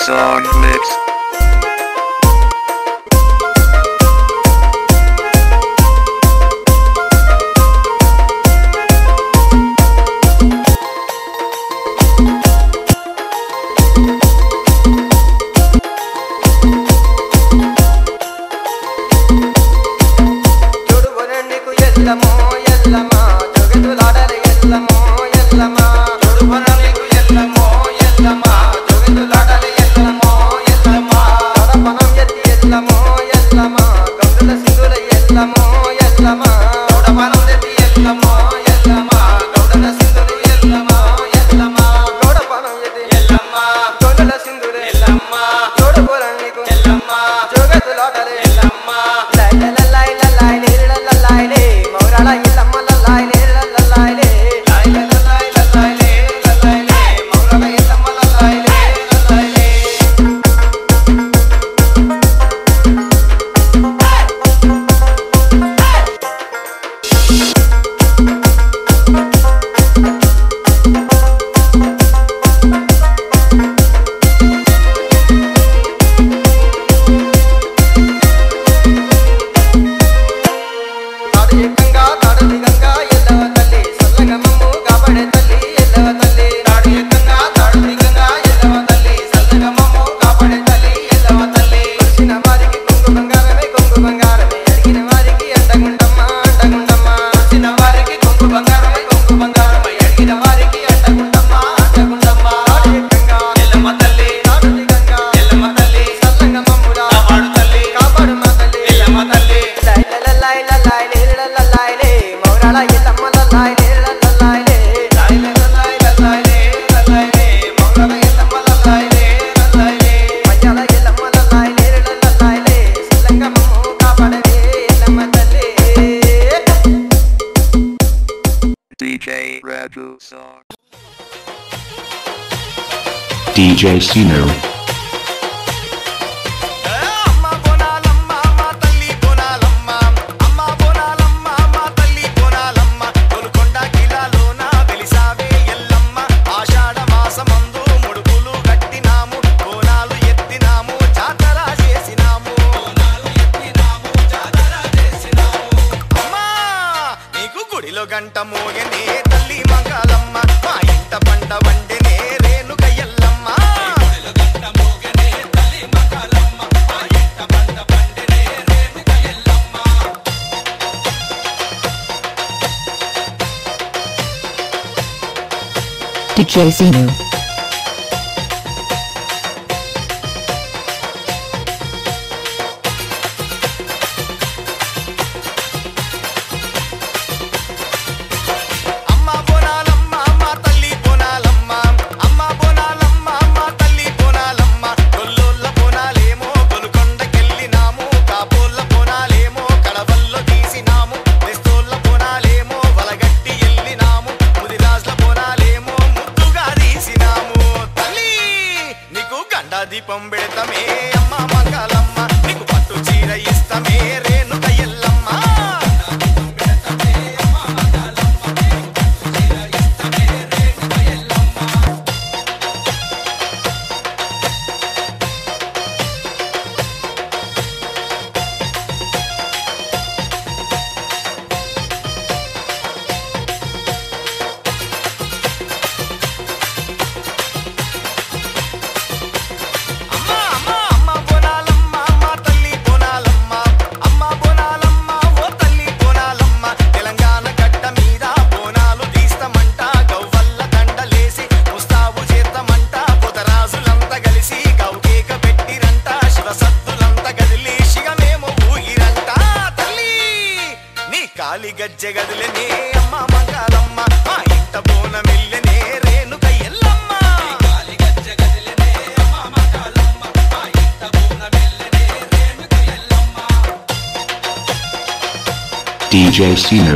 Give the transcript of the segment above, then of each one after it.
Song mix. చూడుబొన నీకు ఎల్లమో ఎల్లమా జగతులాడల ఎల్లమో ఎల్లమా చూడుబొన నీకు ఎల్లమో ఎల్లమా జగతులాడల ఎల్లమో ఎల్లమా తడపనం ఎత్తి ఎల్లమో ఎల్లమా గౌడుల సింధుల ఎల్లమో ఎల్లమా తడపనం ఎత్తి ఎల్లమో ఎల్లమా గౌడుల సింధుల ఎల్లమో ఎల్లమా తడపనం ఎత్తి ఎల్లమ్మా గౌడుల సింధుల ఎల్లమ్మా చూడుబొన నీకు ఎల్లమ్మా జగతులాడల ఎల్లమ్మా లై లై లై లై లై లై లై లై లై మౌరాల ఎల్లమ్మ లై లై లై లై లై లై లై లై లై లై లై లై లై మౌరాల ఎల్లమ్మ లై లై లై లై తాడు ఏకంగా తాడు దిగంగా ఎల్లవ తల్లి సల్లగా మమ్ము కాపాడే తల్లి ఎల్లవ తల్లి తాడు ఏకంగా తాడు దిగంగా ఎల్లవ తల్లి సల్లగా మమ్ము కాపాడే తల్లి ఎల్లవ తల్లి కొలిసిన వారికి కొంగు బంగారమే కొంగు బంగారమే అడిగిన వారికి అంటగుండమ్మ అంటగుండమ్మ కొలిసిన వారికి కొంగు బంగారమే కొంగు బంగారమే అడిగిన వారికి అంటగుండమ్మ అంటగుండమ్మ తాడు ఏకంగా ఎల్లమ్మ తల్లి తాడు దిగంగా ఎల్లమ్మ తల్లి సల్లగా మమ్మురా కాపాడు తల్లి కాపాడు మా తల్లి ఎల్లమ్మ తల్లి లై లై లై లై లై లై లై లై లై మౌరాల ఎల్లమ్మ లై లై లై లై లై లై లై లై లై లై లై లై మౌరాల ఎల్లమ్మ లై లై లై లై మయ్యాల ఎల్లమ్మ లై లై లై లై లై సల్లంగా మమ్ము కాపాడవే ఎల్లమ్మ తల్లి DJ Raju Song. DJ Sinu. అమ్మ బోనాలమ్మ మా తల్లి బోనాలమ్మ అమ్మ బోనాలమ్మ మా తల్లి బోనాలమ్మ గోల్కొండ కిలాలోన వెలిసావే ఎల్లమ్మ ఆషాఢ మాసమందు ముడుపులు కట్టినాము బోనాలు ఎత్తినాము జాతర చేసినాము బోనాలు ఎత్తినాము జాతర చేసినాము అమ్మా నీకు గుడిలో గంట మోగనే తల్లి మంగళమ్మ మా ఇంట పంట వండెనే రేణుక ఎల్లమ్మ గుడిలో గంట మోగనే తల్లి మంగళమ్మ మా ఇంట పంట వండెనే రేణుక ఎల్లమ్మ DJ Sinu. అమ్మ బోనాలమ్మ మా తల్లి బోనాలమ్మ అమ్మ బోనాలమ్మ మా తల్లి బోనాలమ్మ గొల్లోళ్ళ బోనాలేమో గొలుకొండకెళ్ళినాము కాపోళ్ళ బోనాలేమో కడవల్లో తీసినాము బెస్తోళ్ళ బోనాలేమో వలగట్టి ఎల్లినాము ముదిరాజుల బోనాలేమో ముద్దుగా తీసినాము తల్లి నీకు గండా దీపం పెడతామే అమ్మ మంగళమ్మ నీకు పట్టు చీర ఇస్తామే రేణుక ఎల్లమ్మ అమ్మ అమ్మ అమ్మ బోనాలమ్మ మా తల్లి బోనాలమ్మ అమ్మ బోనాలమ్మ ఓ తల్లి బోనాలమ్మ తెలంగాణ గడ్డ మీద బోనాలు తీస్తామంట గవ్వల్ల దండలేసి ముస్తాబు చేస్తామంట పొదరాజులంతా కలిసి గౌకేక పెట్టిరంట శివసత్తులంతా గదిలి శిగమేమో ఊగిరంట తల్లి నీ కాలి గజ్జె గదిలనే అమ్మ మంగళమ్మ మా ఇంట బోనమిల్లెనే రేణుక ఎల్లమ్మ కాలి గజ్జె గదిలనే అమ్మ మంగళమ్మ మా ఇంట బోనమిల్లెనే రేణుక ఎల్లమ్మ DJ Sinu.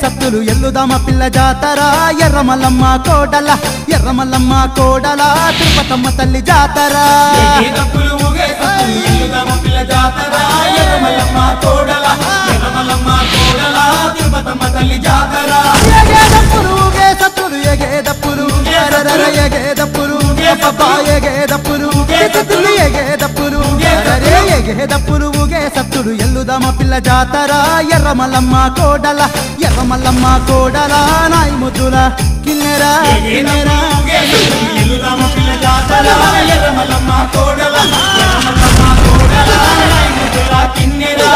సత్తులు ఎల్లుదామ పిల్ల జాతర ఎర్రమల్లమ్మ కోడల ఎర్రమల్లమ్మ కోడల తిరుపతమ్మ తల్లి జాతర ఏదప్పులు ఊగే సత్తులు ఎల్లుదామ పిల్ల జాతర ఎర్రమల్లమ్మ కోడల ఎర్రమల్లమ్మ కోడల తిరుపతమ్మ తల్లి జాతర ఎగేదప్పులు ఊగే సత్తులు ఎగేదప్పులు ఎర్రర ఎగేదప్పులు అబ్బబ్బా ఎగేదప్పులు సత్తులు ఎగేదప్పులు ఎర్రరే ఎగేదప్పులు ఊగే సత్తులు ఎల్లుదామ పిల్ల జాతర ఎర్రమల్లమ్మ కోడల ఎర్రమల్లమ్మ కోడల నాయి ముద్దుల కిన్నెరా కిన్నెరా ఊగే సత్తులు ఎల్లుదామ పిల్ల జాతర ఎర్రమల్లమ్మ కోడల ఎర్రమల్లమ్మ కోడల ముద్దుల కిన్నెరా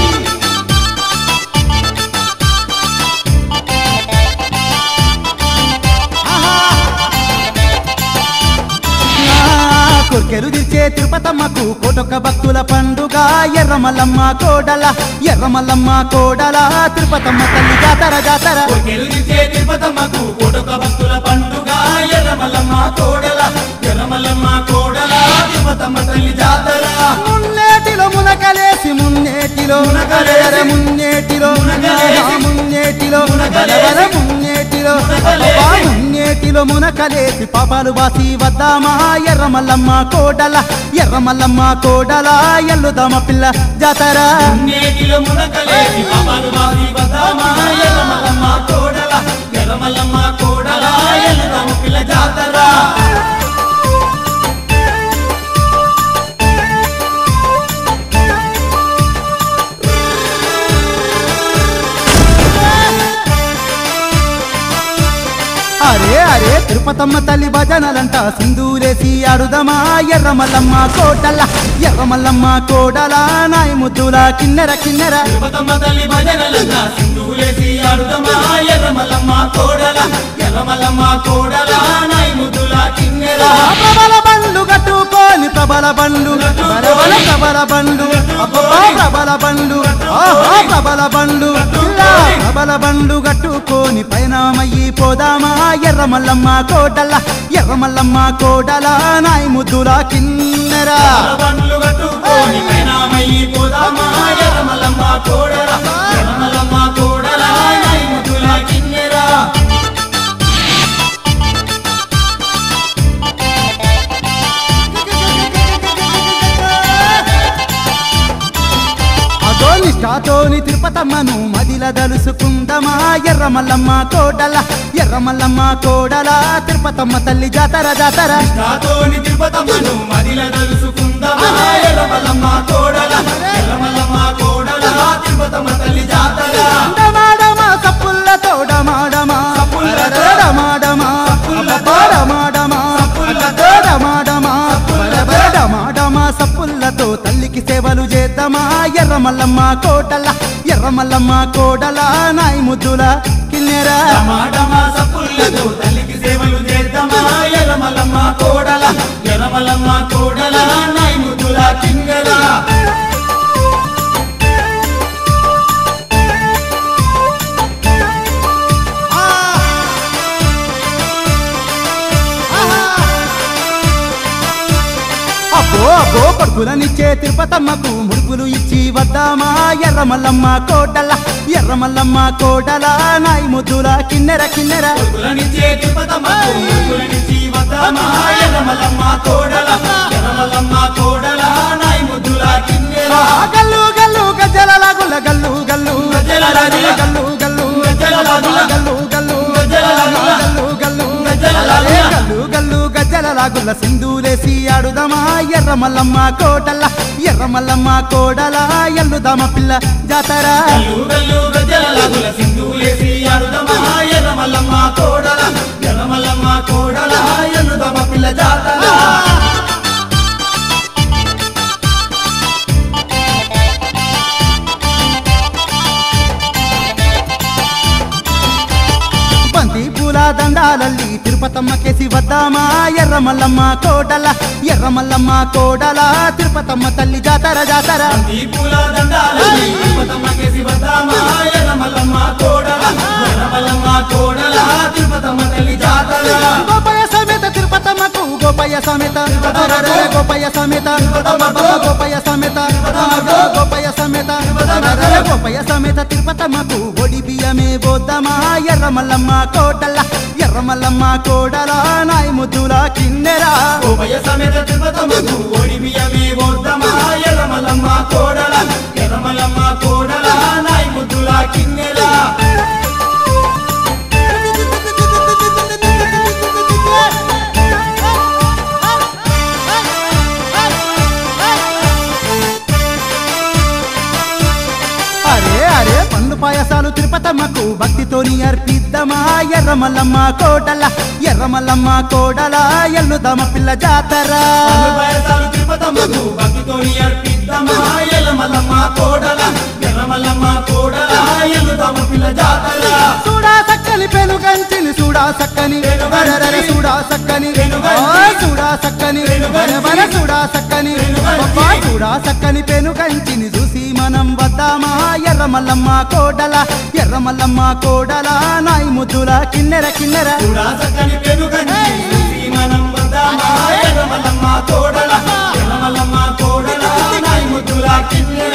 కొర్కెలు తీర్చే తిరుపతమ్మకు కోటొక్క భక్తుల పండుగ ఎర్రమల్లమ్మ కోడల ఎర్రమల్లమ్మ కోడల తిరుపతమ్మ తల్లి జాతర జాతర కొరికెలుదిచ్చే తిరుపతమ్మకు కోటొక భక్తుల పండుగ ఎర్రమల్లమ్మ కోడల ఎర్రమల్లమ్మ కోడల తిరుపతమ్మ తల్లి జాతర మున్నేటిలో మునకలేసి మున్నేటిలో మునకలేసి, అరె మున్నేటిలో మునకలేసి, మున్నేటిలో మునకలేసి, అరె మున్నేటిలో మునకలేసి. అబ్బా మున్నేటిలో మునకలేసి పాపాలు బాసి వద్దామా ఎర్రమల్లమ్మ కోడల ఎర్రమల్లమ్మ కోడల ఎల్లుదామ పిల్ల జాతర నేటిలో మునకలేసి పాపాలు వాసి వద్దామా ఎర్రమల్లమ్మ కోడల ఎర్రమల్లమ్మ కోడల ఎల్లుదామ పిల్ల జాతర అరే అరే తిరుపతమ్మ తల్లి భజనలంట సింధూరేసి ఆడుదమా ఎర్రమల్లమ్మ కోడల ఎర్రమల్లమ్మ కోడల నాయి ముద్దుల కిన్నెర కిన్నెర తిరుపతమ్మ తల్లి భజనలంగా సింధువులేసి ఆడుదమా ఎర్రమల్లమ్మ కోడల ఎర్రమల్లమ్మ కోడల నాయి ముద్దుల కిన్నెర ప్రబల బండ్లు కట్టుకోని ప్రబల బండ్లు ప్రబల ప్రబల బండ్లు అబ్బబ్బా ప్రబల బండ్లు ఆహా ప్రబల బండ్లు ఇలా ప్రబల బండ్లు కట్టుకోని పైన మయ్యి పోదామా ఎర్రమల్లమ్మ కోడల ఎర్రమల్లమ్మ కోడల నాయి ముద్దుల కిన్నెరా బండ్లు కట్టుకొని పైనామయ్యి పోదామా ఎర్రమల్లమ్మ కోడల ఎర్రమల్లమ్మ కోడల నాయి ముద్దుల కిన్నెర అదో నిష్ఠాతోని తిరుపతమ్మను మదిల దలుసుకుందమా ఎర్రమల్లమ్మ కోడల ఎర్రమల్లమ్మ కోడల తిరుపతమ్మ తల్లి జాతర జాతర నాతోని తిరుపతమ్మను మదిల తెలుసుకుందామా ఎర్రమల్లమ్మ కోడల ఎర్రమల్లమ్మ కోడల తిరుపతమ్మ తల్లి జాతర డమాడమా సప్పుల్లతో డమాడమా సప్పుల్లతో, డమాడమా సప్పుల్లతో, డమాడమా సప్పుల్లతో, డమాడమా సప్పుల్లతో, డమాడమా సప్పుల్లతో తల్లికి సేవలు చేద్దామా ఎర్రమల్లమ్మ కోడల ఎర్రమల్లమ్మ కోడల నాయి ముద్దుల కిన్నెరా టమాటమా సప్పుల్లతో తల్లికి సేవలు చేద్దామా ఎర్రమల్లమ్మ కోడల ఎర్రమల్లమ్మ కోడల నాయి ముద్దుల కింగల అబ్బో అబ్బో కొడుకులనిచ్చే తిరుపతమ్మకు ముడుపులు ఇచ్చి వద్దామా ఎర్రమల్లమ్మ కోడల ఎర్రమల్లమ్మ కోడల నాయి ముద్దుల కిన్నెర కిన్నెర కులనిచ్చే తిరుపతమ్మకు కులనిచ్చి వద్దామా ఎర్రమల్లమ్మ కోడల ఎర్రమల్లమ్మ కోడల నాయి ముద్దుల కింగల ఆ గల్లు గల్లు గజ్జల లాగుల గల్లు గల్లు గజ్జల లాగుల, గల్లు గల్లు గజ్జల లాగుల, గల్లు గల్లు గజ్జల లాగుల, గల్లు గల్లు గజ్జల లాగుల. గల్లు గల్లు గజ్జల లాగుల సింధూలేసి ఆడుదామా ఎర్రమల్లమ్మ కోడల ఎర్రమల్లమ్మ కోడల ఎల్లుదామ పిల్ల జాతర గల్లు గల్లు గజ్జల లాగుల సింధులేసి ఆడుదమా ఎర్రమల్లమ్మ కోడల ఎర్రమల్లమ్మ కోడల ఎన్నుదమ పిల్ల జాతర బంతి పూల దండాలల్లి తిరుపతమ్మ కేసి వద్దామా ఎర్రమల్లమ్మ కోడల ఎర్రమల్లమ్మ కోడల తిరుపతమ్మ తల్లి జాతర జాతర ఈ పూల దండాలని తిరుపతమ్మ కేసి వద్దామా ఎర్రమల్లమ్మ కోడల ఎర్రమల్లమ్మ కోడల తిరుపతమ్మ తల్లి జాతర గోపయ సమేత తిరుపతమ్మకు గోపయ్య సమేత అరెరెరె గోపయ్య సమేత అబ్బబ్బ గోపయ్య సమేత అమ్మగో గోపయ్య సమేత అరెరెరె గోపయ్య సమేత తిరుపతమ్మకు ఒడి బియ్యమే బోద్దమా ఎర్రమల్లమ్మ కోటల ఎర్రమల్లమ్మ కోడల నాయి ముద్దుల కిన్నెరా ఉభయ సమేత తిరుపతమ్మకు ఓడి బియ్యమే వద్దమా ఎర్రమల్లమ్మ కోడల ఎర్రమల్లమ్మ కోడల నాయి ముద్దుల కిన్నెల అరే అరే పండు పాయసాలు తిరుపతమ్మకు భక్తితోని అర్పిద్దమా ఎర్రమల్లమ్మ కోడల ఎర్రమల్లమ్మ కోడల ఎల్లుదమ పిల్ల జాతర పన్ను పాయసాలు తిరుపతమ్మకు భక్తితోని అర్పిద్దమా ఎర్రమల్లమ్మ కోడల ఎర్రమల్లమ్మ కోడల ఎల్లుదమ్మ పిల్ల జాతర చూడా సక్కని పెనుగంచిని చూడా సక్కని అరెరెరె చూడా సక్కని ఆ, చూడా సక్కని బరబర చూడా సక్కని అబ్బా, చూడా సక్కని పెనుగంచిని చూసి మనం వద్దామా ఎర్రమల్లమ్మ కోడల ఎర్రమల్లమ్మ కోడల నాయి ముద్దుల కిన్నెర కిన్నెర చూడా చక్కని పెనుగంచి చూసి మనం వద్దామా ఎర్రమల్లమ్మ కోడల ఎర్రమల్లమ్మ కోడల నాయి ముద్దుల కిన్నెర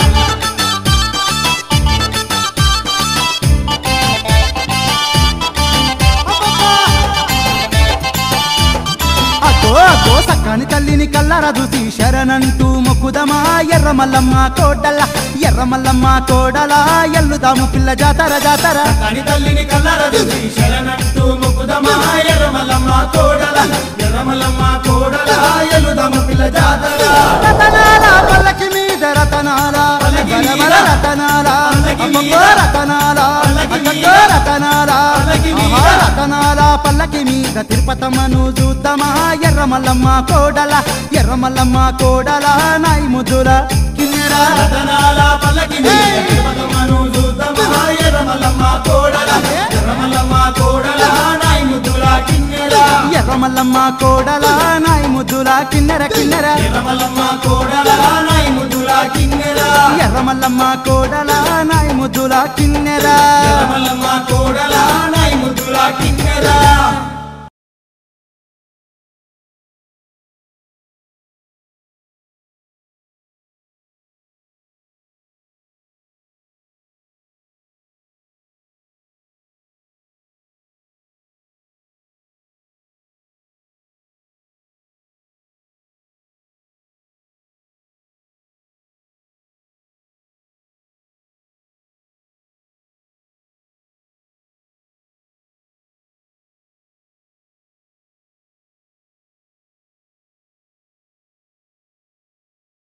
అదో అదో సక్కని తల్లిని కల్లర చూసి శరణంటూ మొక్కుదమా ఎర్రమల్లమ్మ కోడల ఎర్రమల్లమ్మ కోడల ఎల్లుదాము పిల్ల జాతర జాతర కని తల్లిని కల్లర చూసి శరణంటూ ముకుదమా ఎర్రమల్లమ్మ కోడల ఎర్రమల్లమ్మ కోడల ఎల్లుదమ్మ పిల్ల జాతర రతనాల పల్లకి మీద రతనాల పల్లకి మీద. బలబల రతనాల పల్లకి అబ్బబ్బో మీద. రతనాల పల్లకి అక్కడో మీద. రతనాల పల్లకి మీద. ఆహా, రతనాల పల్లకి మీద తిరుపతమ్మను చూద్దామా ఎర్రమల్లమ్మ కోడల ఎర్రమల్లమ్మ కోడల నాయి ముద్దుల కిన్నెరా రతనాల పల్లకి మీద తిరుపతమ్మను చూద్దామా ఎర్రమల్లమ్మ కోడల ఎర్రమల్లమ్మ కోడల నాయి ముద్దుల కిన్నెల ఎర్రమల్లమ్మ కోడల నాయి ముద్దుల కిన్నెర కిన్నెర ఎర్రమల్లమ్మ కోడల నాయి ముద్దుల కిన్నెల ఎర్రమల్లమ్మ కోడల నాయి ముద్దుల కిన్నెర ఎర్రమల్లమ్మ కోడల నాయి ముద్దుల కిన్నెల